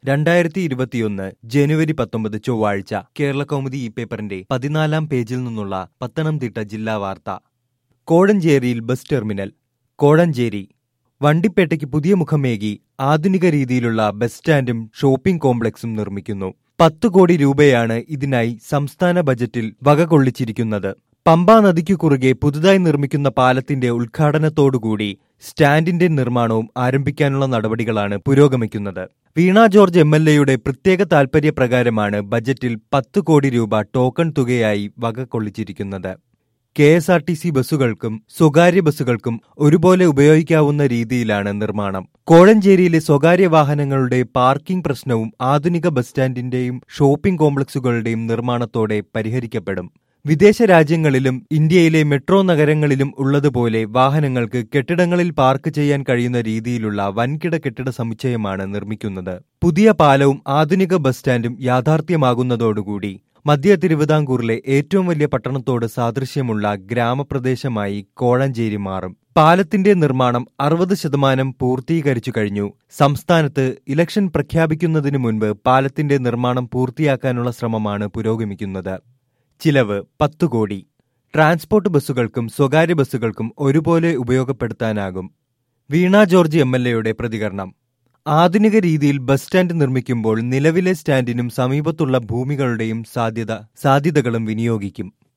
രണ്ടായിരത്തി ഇരുപത്തിയൊന്ന് ജനുവരി പത്തൊമ്പത് ചൊവ്വാഴ്ച കേരളകൗമുദി ഈ പേപ്പറിന്റെ പതിനാലാം പേജിൽ നിന്നുള്ള പത്തനംതിട്ട ജില്ലാ വാർത്ത കോഴഞ്ചേരിയിൽ ബസ് ടെർമിനൽ കോഴഞ്ചേരി വണ്ടിപ്പേട്ടയ്ക്ക് പുതിയ മുഖമേകി ആധുനിക രീതിയിലുള്ള ബസ് സ്റ്റാൻഡും ഷോപ്പിംഗ് കോംപ്ലക്സും നിർമ്മിക്കുന്നു പത്ത് കോടി രൂപയാണ് ഇതിനായി സംസ്ഥാന ബജറ്റിൽ വകകൊള്ളിച്ചിരിക്കുന്നത് പമ്പാ നദിക്കു കുറുകെ പുതുതായി നിർമ്മിക്കുന്ന പാലത്തിന്റെ ഉദ്ഘാടനത്തോടുകൂടി സ്റ്റാൻഡിന്റെ നിർമ്മാണവും ആരംഭിക്കാനുള്ള നടപടികളാണ് പുരോഗമിക്കുന്നത് വീണ ജോർജ് എം എൽ എയുടെ പ്രത്യേക താൽപര്യപ്രകാരമാണ് ബജറ്റിൽ പത്ത് കോടി രൂപ ടോക്കൺ തുകയായി വകകൊള്ളിച്ചിരിക്കുന്നത് K S R T C ബസ്സുകൾക്കും സ്വകാര്യ ബസ്സുകൾക്കും ഒരുപോലെ ഉപയോഗിക്കാവുന്ന രീതിയിലാണ് നിർമ്മാണം കോഴഞ്ചേരിയിലെ സ്വകാര്യ വാഹനങ്ങളുടെ പാർക്കിംഗ് പ്രശ്നവും ആധുനിക ബസ് സ്റ്റാൻഡിന്റെയും ഷോപ്പിംഗ് കോംപ്ലക്സുകളുടെയും നിർമ്മാണത്തോടെ പരിഹരിക്കപ്പെടും വിദേശ രാജ്യങ്ങളിലും ഇന്ത്യയിലെ മെട്രോ നഗരങ്ങളിലും ഉള്ളതുപോലെ വാഹനങ്ങൾക്ക് കെട്ടിടങ്ങളിൽ പാർക്ക് ചെയ്യാൻ കഴിയുന്ന രീതിയിലുള്ള വൻകിട കെട്ടിട സമുച്ചയമാണ് നിർമ്മിക്കുന്നത് പുതിയ പാലവും ആധുനിക ബസ് സ്റ്റാൻഡും യാഥാർത്ഥ്യമാകുന്നതോടുകൂടി മധ്യ തിരുവിതാംകൂറിലെ ഏറ്റവും വലിയ പട്ടണത്തോട് സാദൃശ്യമുള്ള ഗ്രാമപ്രദേശമായി കോഴഞ്ചേരി മാറും പാലത്തിന്റെ നിർമ്മാണം അറുപത് ശതമാനം പൂർത്തീകരിച്ചു കഴിഞ്ഞു സംസ്ഥാനത്ത് ഇലക്ഷൻ പ്രഖ്യാപിക്കുന്നതിനു മുൻപ് പാലത്തിന്റെ നിർമ്മാണം പൂർത്തിയാക്കാനുള്ള ശ്രമമാണ് പുരോഗമിക്കുന്നത് ചിലവ് പത്ത് കോടി ട്രാൻസ്പോർട്ട് ബസ്സുകൾക്കും സ്വകാര്യ ബസ്സുകൾക്കും ഒരുപോലെ ഉപയോഗപ്പെടുത്താനാകും വീണ ജോർജ് എം എൽ എയുടെ പ്രതികരണം ആധുനിക രീതിയിൽ ബസ് സ്റ്റാൻഡ് നിർമ്മിക്കുമ്പോൾ നിലവിലെ സ്റ്റാൻഡിനും സമീപത്തുള്ള ഭൂമികളുടെയും സാധ്യത സാധ്യതകളും വിനിയോഗിക്കും